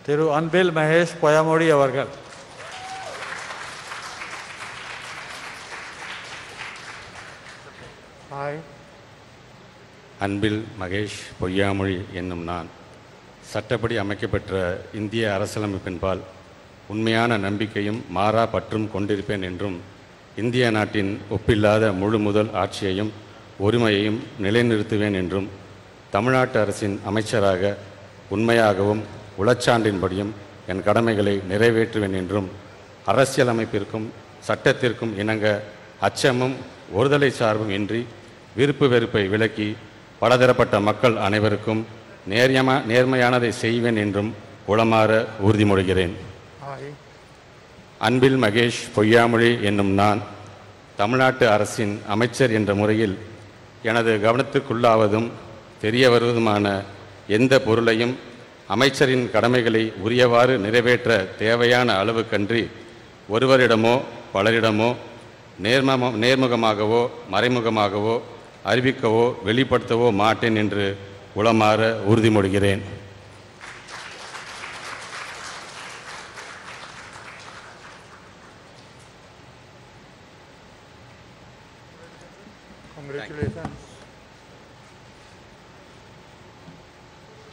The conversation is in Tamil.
திரு அன்பில் மகேஷ் பொயாமொழி அவர்கள் ஹாய் அன்பில் மகேஷ் பொய்யாமொழி என்னும் நான் சட்டப்படி அமைக்கப்பெற்ற இந்திய அரசியலமைப்பின்பால் உண்மையான நம்பிக்கையும் மாறா பற்றும் கொண்டிருப்பேன் என்றும் இந்திய நாட்டின் ஒப்பில்லாத முழு முதல் ஆட்சியையும் உரிமையையும் நிலைநிறுத்துவேன் என்றும் தமிழ்நாட்டு அரசின் அமைச்சராக உண்மையாகவும் உளச்சான்றின்படியும் என் கடமைகளை நிறைவேற்றுவேன் என்றும் அரசியலமைப்பிற்கும் சட்டத்திற்கும் இணங்க அச்சமும் ஒருதலை சார்பும் இன்றி விருப்பு வெறுப்பை விலக்கி பலதரப்பட்ட மக்கள் அனைவருக்கும் நேர்யமா நேர்மையானதை செய்வேன் என்றும் உளமாற உறுதிமொழிகிறேன் ஹாய் அன்பில் மகேஷ் பொய்யாமொழி என்னும் நான் தமிழ்நாட்டு அரசின் அமைச்சர் என்ற முறையில் எனது கவனத்திற்குள்ளாவதும் தெரிய வருவதுமான எந்த பொருளையும் அமைச்சரின் கடமைகளை உரியவாறு நிறைவேற்ற தேவையான அளவுக்கன்றி ஒருவரிடமோ பலரிடமோ நேர்ம நேர்முகமாகவோ மறைமுகமாகவோ அறிவிக்கவோ வெளிப்படுத்தவோ மாட்டேன் என்று உளமாற உறுதிமொழிகிறேன் congratulations